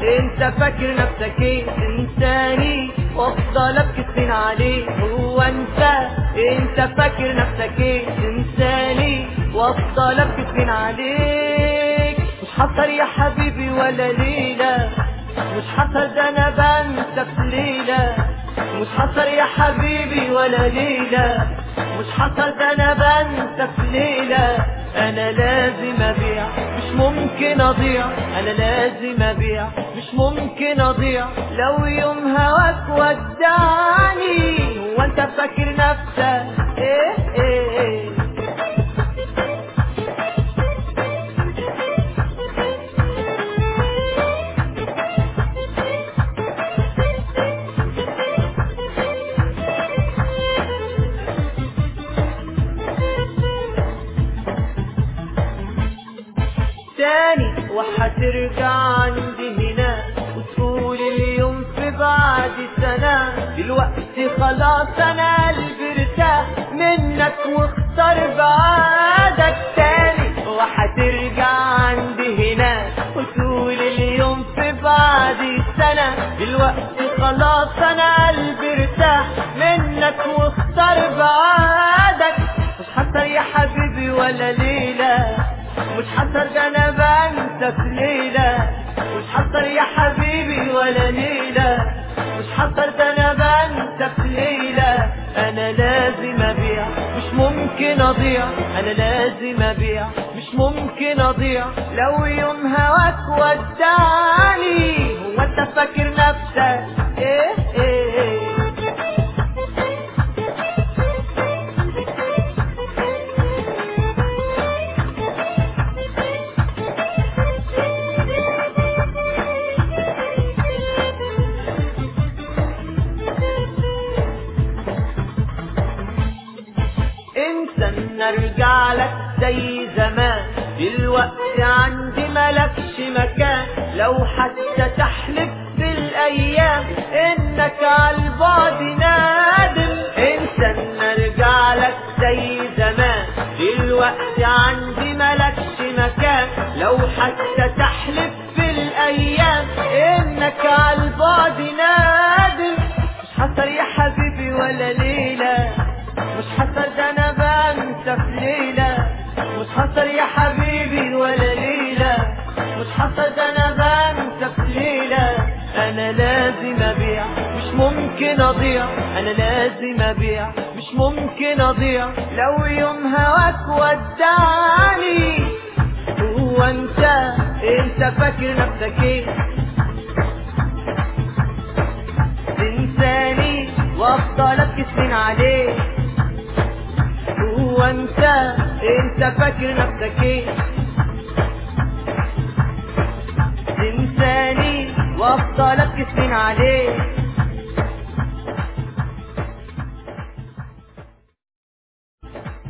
انت فاكر نفسك ايه انساني وافضل ابكي سنين عليه هو انت انت فاكر نفسك ايه انساني وافضل ابكي سنين عليك مش حصل يا حبيبي ولا ليلة مش حصل ده انا بنسى في ليلة مش حصل يا حبيبي ولا ليلة مش حصل ده انا بنسى في ليلة انا لازم ابيع مش ممكن اضيع انا لازم ابيع مش ممكن اضيع لو يوم هواك ودعني هو انت فاكر نفسك ايه ايه ايه تاني وحترجع عندي هنا وتقول اليوم في بعد سنة دلوقتي خلاص انا قلبي ارتاح منك واختار بعادك تاني وحترجع عندي هنا وتقول اليوم في بعد سنة دلوقتي خلاص انا قلبي ارتاح منك واختار بعادك مش حصل يا حبيبي ولا ليلة مش حصل ده انا بنسى في ليلة مش حصل يا حبيبي ولا ليلة مش حصل ده انا بنسى في ليلة انا لازم ابيع مش ممكن اضيع انا لازم ابيع مش ممكن اضيع لو يوم هواك ودعني هو انت فاكر نفسك ايه ايه, إيه انسى ان ارجع لك زي زمان دلوقتي عندي ملكش مكان لو حتى تحلف بالايام انك عالبعد نادم انسى ان ارجع لك زي زمان دلوقتي عندي ملكش مكان لو حتى تحلف بالايام انك عالبعد نادم مش حصل يا حبيبي ولا ليله مش حصل ده انا بنسى في ليلة مش حصل يا حبيبي ولا ليلة مش حصل ده انا بنسى في ليلة انا لازم ابيع مش ممكن اضيع انا لازم ابيع مش ممكن اضيع لو يوم هواك ودعني هو انت انت فاكر نفسك ايه انساني وافضل ابكي سنين عليك هو انت انت فاكر نفسك ايه انساني وافضل ابكي سنين عليك